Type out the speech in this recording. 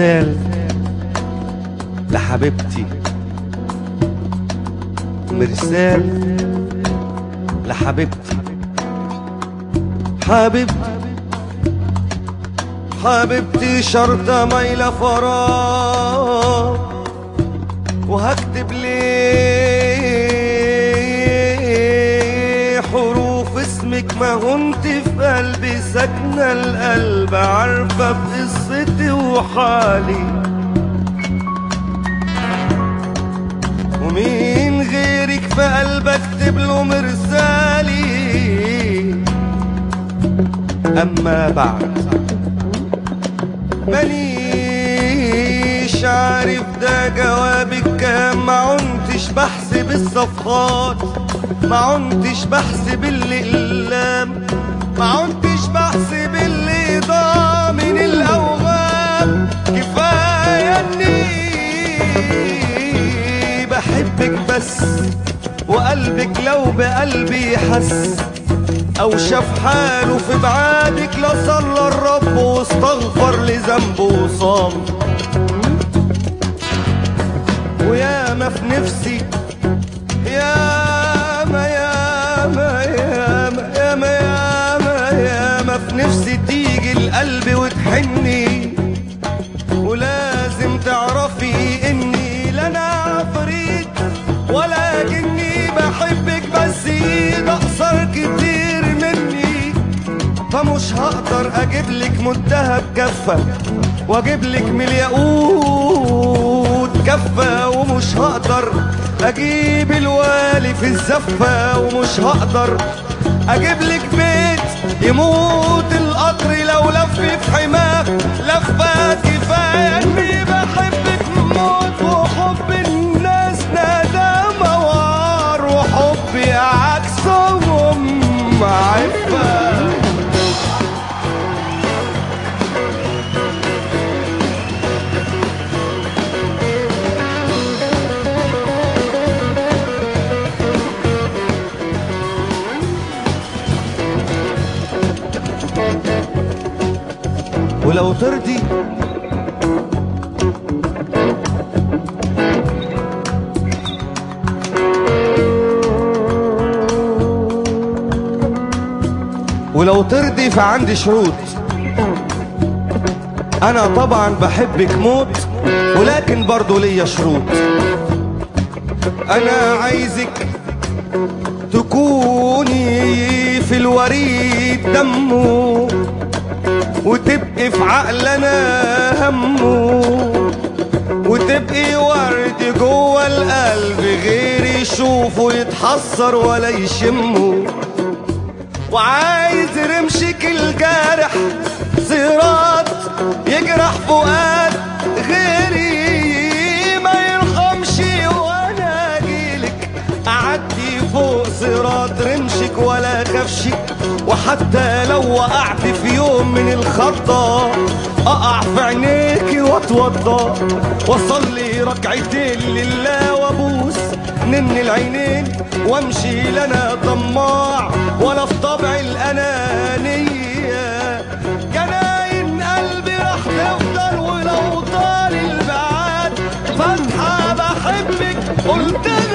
مرسال لحبيبتي مرسال لحبيبتي حبيبتي حبيبتي شرطة مايلة فراغ وهكتب ليه حروف اسمك ما هنت في قلبي ساكنة القلب عارفة بقصتي وحالي ومين غيرك في قلب اكتب له مرسالي اما بعد مانيش عارف ده جوابك كام ما عنتش بحسب الصفحات ما عنتش بحسب الاقلام ما عنتش بحسب اللي ضاع من الاوهام كفايه اني بحبك بس وقلبك لو بقلبي حس او شاف حاله في بعادك لا صلى الرب واستغفر لذنبه وصام ويا ما في نفسي يا ما يا ما يا ما يا ما يا ما يا ما في نفسي تيجي القلب وتحني ولازم تعرفي اني لا انا عفريت ولكني بحبك بس ده اقصر كتير مني فمش هقدر اجيب لك مدهب كفه واجيب لك من الياقوت كفه ومش هقدر اجيب الوالي في الزفه ومش هقدر اجيب لك بيت يموت القطر لو لف في حماه لفه كفايه اني بحبك موت وحب الناس ندامه وعار وحبي عكسهم عفه ولو ترضي ولو ترضي فعندي شروط انا طبعا بحبك موت ولكن برضو ليا شروط انا عايزك تكوني في الوريد دمه وتبقي في عقلنا همه وتبقي ورد جوه القلب غير يشوفه يتحسر ولا يشمه وعايز رمشك الجارح صراط يجرح فؤاد غيري ما يرحمش وانا اجيلك اعدي فوق صراط رمشك ولا خافش وحتى لو وقعت في يوم من الخطة اقع في عينيكي واتوضى واصلي ركعتين لله وابوس من العينين وامشي لنا طماع ولا في طبع الانانيه جناين قلبي راح تفضل ولو طال البعاد فاتحه بحبك قلت